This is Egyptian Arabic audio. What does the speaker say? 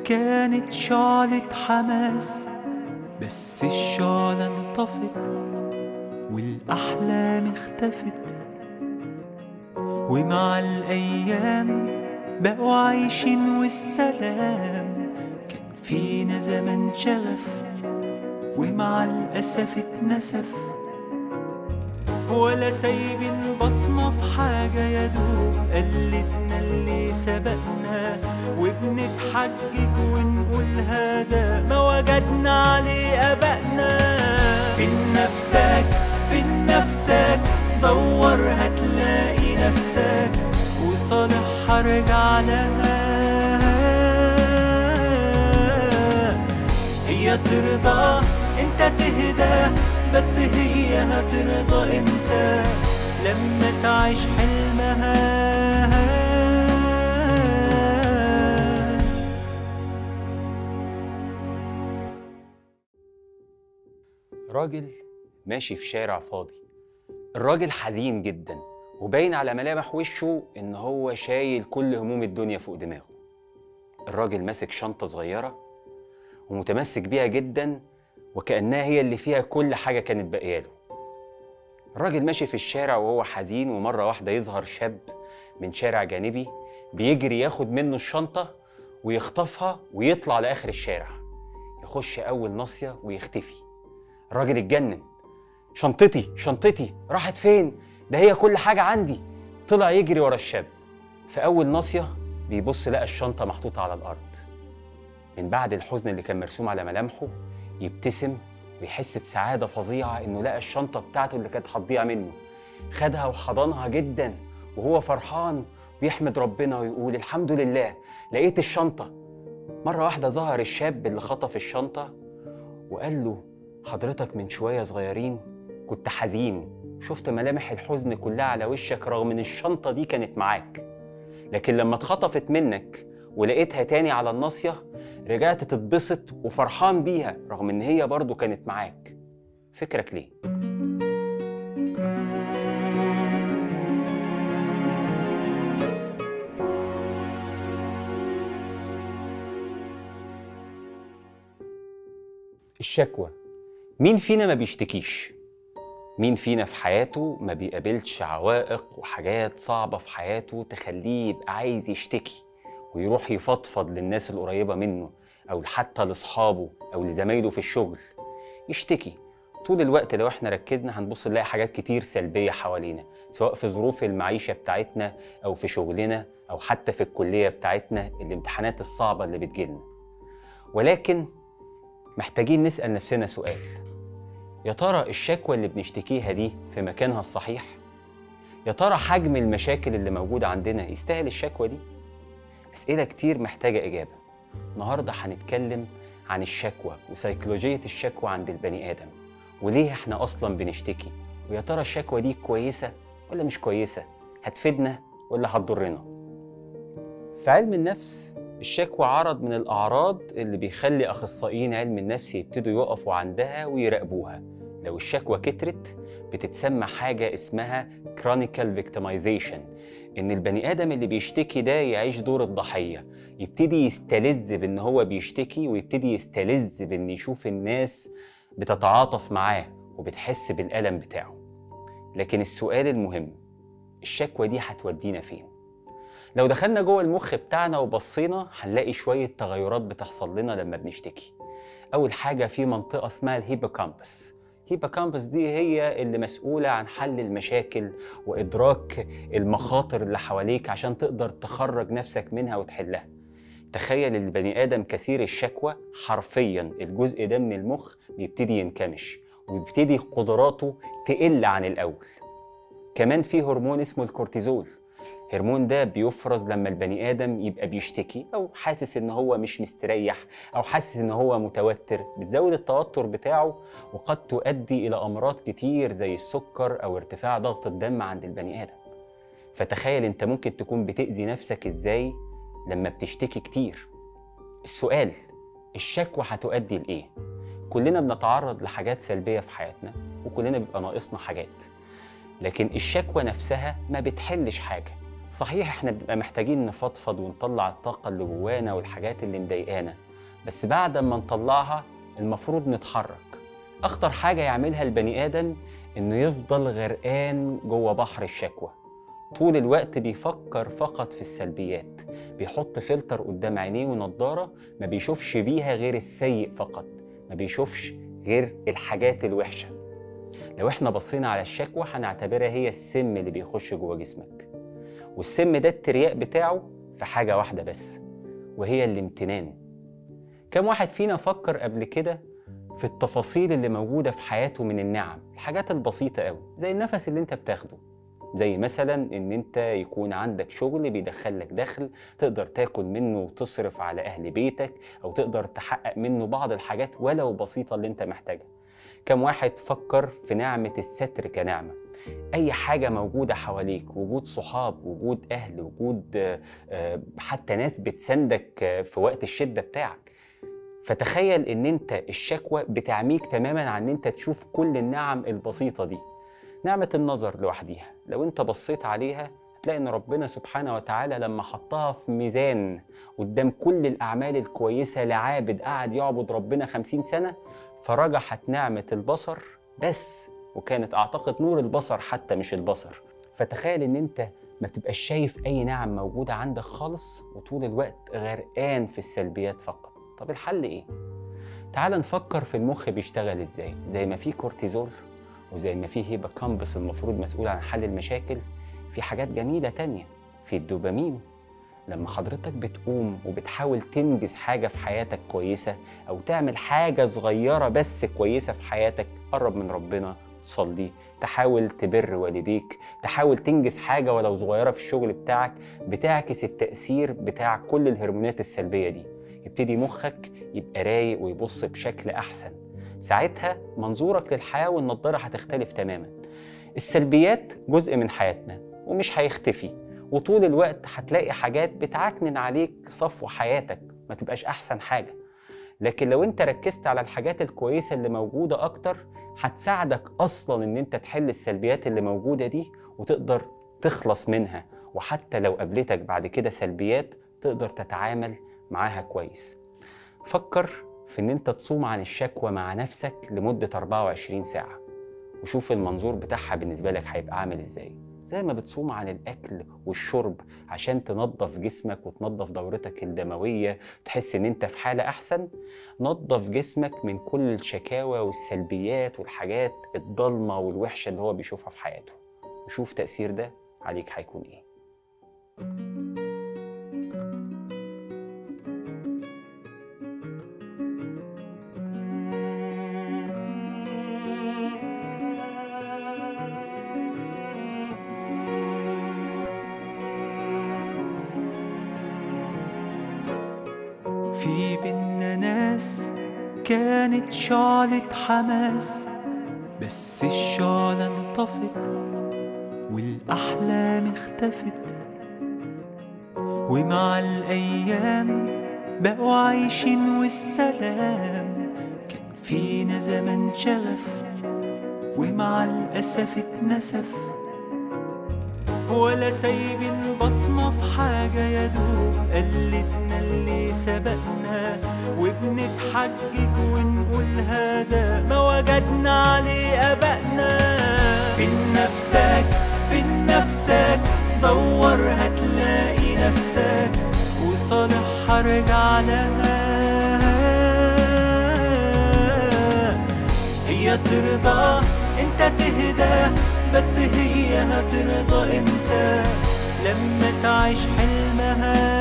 كانت شعلة حماس بس الشعلة انطفت والأحلام اختفت ومع الأيام بقوا عايشين والسلام كان فينا زمن شغف ومع الأسف اتنسف ولا سايبين بصمة في حاجة يا دوب قلدنا اللي سبقنا وبنتحجج ونقول هذا ما وجدنا عليه أبائنا فين نفسك فين نفسك دور هتلاقي نفسك وصالح هرجع لها هي ترضى انت تهدى بس هي هترضى امتى لما تعيش حلمها راجل ماشي في شارع فاضي الراجل حزين جدا وباين على ملامح وشه ان هو شايل كل هموم الدنيا فوق دماغه الراجل ماسك شنطة صغيرة ومتمسك بيها جدا وكأنها هي اللي فيها كل حاجة كانت باقياله الراجل ماشي في الشارع وهو حزين ومرة واحدة يظهر شاب من شارع جانبي بيجري ياخد منه الشنطة ويخطفها ويطلع لآخر الشارع يخش أول ناصية ويختفي الراجل اتجنن شنطتي شنطتي راحت فين ده هي كل حاجة عندي طلع يجري ورا الشاب في أول ناصية بيبص لقى الشنطة محطوطة على الأرض من بعد الحزن اللي كان مرسوم على ملامحه يبتسم ويحس بسعادة فظيعة إنه لقى الشنطة بتاعته اللي كانت هتضيع منه خدها وحضنها جدا وهو فرحان ويحمد ربنا ويقول الحمد لله لقيت الشنطة مرة واحدة ظهر الشاب اللي خطف الشنطة وقال له حضرتك من شوية صغيرين كنت حزين شفت ملامح الحزن كلها على وشك رغم ان الشنطة دي كانت معاك لكن لما اتخطفت منك ولقيتها تاني على الناصية رجعت تتبسط وفرحان بيها رغم ان هي برضو كانت معاك فكرك ليه؟ الشكوى مين فينا ما بيشتكيش؟ مين فينا في حياته ما بيقابلش عوائق وحاجات صعبة في حياته تخليه يبقى عايز يشتكي ويروح يفضفض للناس القريبة منه أو حتى لأصحابه أو لزمايله في الشغل يشتكي طول الوقت لو احنا ركزنا هنبص نلاقي حاجات كتير سلبية حوالينا سواء في ظروف المعيشة بتاعتنا أو في شغلنا أو حتى في الكلية بتاعتنا الامتحانات الصعبة اللي بتجيلنا ولكن محتاجين نسأل نفسنا سؤال يا ترى الشكوى اللي بنشتكيها دي في مكانها الصحيح؟ يا ترى حجم المشاكل اللي موجودة عندنا يستاهل الشكوى دي؟ أسئلة كتير محتاجة إجابة النهاردة هنتكلم عن الشكوى وسيكولوجية الشكوى عند البني آدم وليه احنا أصلا بنشتكي ويا ترى الشكوى دي كويسة ولا مش كويسة هتفيدنا ولا هتضرنا في علم النفس الشكوى عرض من الأعراض اللي بيخلي أخصائيين علم النفس يبتدوا يقفوا عندها ويراقبوها لو الشكوى كترت بتتسمى حاجة اسمها chronicle victimization إن البني آدم اللي بيشتكي ده يعيش دور الضحية يبتدي يستلذ بإن هو بيشتكي ويبتدي يستلذ بإن يشوف الناس بتتعاطف معاه وبتحس بالألم بتاعه لكن السؤال المهم الشكوى دي هتودينا فين؟ لو دخلنا جوه المخ بتاعنا وبصينا هنلاقي شوية تغيرات بتحصل لنا لما بنشتكي أول حاجة في منطقة اسمها الهيبوكامبس الهيبوكامبس دي هي اللي مسؤولة عن حل المشاكل وإدراك المخاطر اللي حواليك عشان تقدر تخرج نفسك منها وتحلها تخيل البني آدم كثير الشكوى حرفيا الجزء ده من المخ بيبتدي ينكمش ويبتدي قدراته تقل عن الأول كمان في هرمون اسمه الكورتيزول الهرمون ده بيفرز لما البني ادم يبقى بيشتكي او حاسس ان هو مش مستريح او حاسس ان هو متوتر بتزود التوتر بتاعه وقد تؤدي الى امراض كتير زي السكر او ارتفاع ضغط الدم عند البني ادم فتخيل انت ممكن تكون بتاذي نفسك ازاي لما بتشتكي كتير السؤال الشكوى هتؤدي لايه كلنا بنتعرض لحاجات سلبيه في حياتنا وكلنا بيبقى ناقصنا حاجات لكن الشكوى نفسها ما بتحلش حاجه صحيح احنا بنبقى محتاجين نفضفض ونطلع الطاقة اللي جوانا والحاجات اللي مضايقانا بس بعد ما نطلعها المفروض نتحرك أخطر حاجة يعملها البني آدم إنه يفضل غرقان جوه بحر الشكوى طول الوقت بيفكر فقط في السلبيات بيحط فلتر قدام عينيه ونضارة ما بيشوفش بيها غير السيء فقط ما بيشوفش غير الحاجات الوحشة لو احنا بصينا على الشكوى هنعتبرها هي السم اللي بيخش جوه جسمك والسم ده الترياق بتاعه في حاجة واحدة بس وهي الامتنان كم واحد فينا فكر قبل كده في التفاصيل اللي موجودة في حياته من النعم الحاجات البسيطة قوي زي النفس اللي انت بتاخده زي مثلا ان انت يكون عندك شغل بيدخلك دخل تقدر تاكل منه وتصرف على اهل بيتك او تقدر تحقق منه بعض الحاجات ولو بسيطة اللي انت محتاجها كم واحد فكر في نعمة الستر كنعمة أي حاجة موجودة حواليك وجود صحاب وجود أهل وجود آه، آه، حتى ناس بتساندك آه، في وقت الشدة بتاعك فتخيل ان انت الشكوى بتعميك تماما عن ان انت تشوف كل النعم البسيطة دي نعمة النظر لوحديها لو انت بصيت عليها هتلاقي ان ربنا سبحانه وتعالى لما حطها في ميزان قدام كل الاعمال الكويسة لعابد قعد يعبد ربنا خمسين سنة فرجحت نعمة البصر بس وكانت اعتقد نور البصر حتى مش البصر فتخيل ان انت ما بتبقاش شايف اي نعم موجودة عندك خالص وطول الوقت غرقان في السلبيات فقط طب الحل ايه؟ تعال نفكر في المخ بيشتغل ازاي زي ما في كورتيزول وزي ما في هيبا كامبس المفروض مسؤول عن حل المشاكل في حاجات جميلة تانية في الدوبامين لما حضرتك بتقوم وبتحاول تنجز حاجة في حياتك كويسة أو تعمل حاجة صغيرة بس كويسة في حياتك قرب من ربنا تصلي تحاول تبر والديك تحاول تنجز حاجة ولو صغيرة في الشغل بتاعك بتعكس التأثير بتاع كل الهرمونات السلبية دي يبتدي مخك يبقى رايق ويبص بشكل أحسن ساعتها منظورك للحياة والنضارة هتختلف تماما السلبيات جزء من حياتنا ومش هيختفي وطول الوقت هتلاقي حاجات بتعكنن عليك صفو حياتك ما تبقاش أحسن حاجة لكن لو انت ركزت على الحاجات الكويسة اللي موجودة أكتر هتساعدك أصلا إن انت تحل السلبيات اللي موجودة دي وتقدر تخلص منها وحتى لو قابلتك بعد كده سلبيات تقدر تتعامل معاها كويس فكر في ان انت تصوم عن الشكوى مع نفسك لمدة 24 ساعة وشوف المنظور بتاعها بالنسبة لك هيبقى عامل ازاي زي ما بتصوم عن الأكل والشرب عشان تنظف جسمك وتنظف دورتك الدموية تحس إن أنت في حالة أحسن نظف جسمك من كل الشكاوى والسلبيات والحاجات الضلمة والوحشة اللي هو بيشوفها في حياته وشوف تأثير ده عليك هيكون إيه في بينا ناس كانت شعلة حماس بس الشعلة انطفت والأحلام اختفت ومع الأيام بقوا عايشين والسلام كان فينا زمن شغف ومع الأسف اتنسف ولا سايبين بصمة في حاجة يا دوب قلتنا اللي سبقنا وبنتحجج ونقول هذا ما وجدنا عليه أبائنا فين نفسك فين نفسك دور هتلاقي نفسك وصالح هرجع لها هي ترضى انت تهدى بس هي هترضى امتى لما تعيش حلمها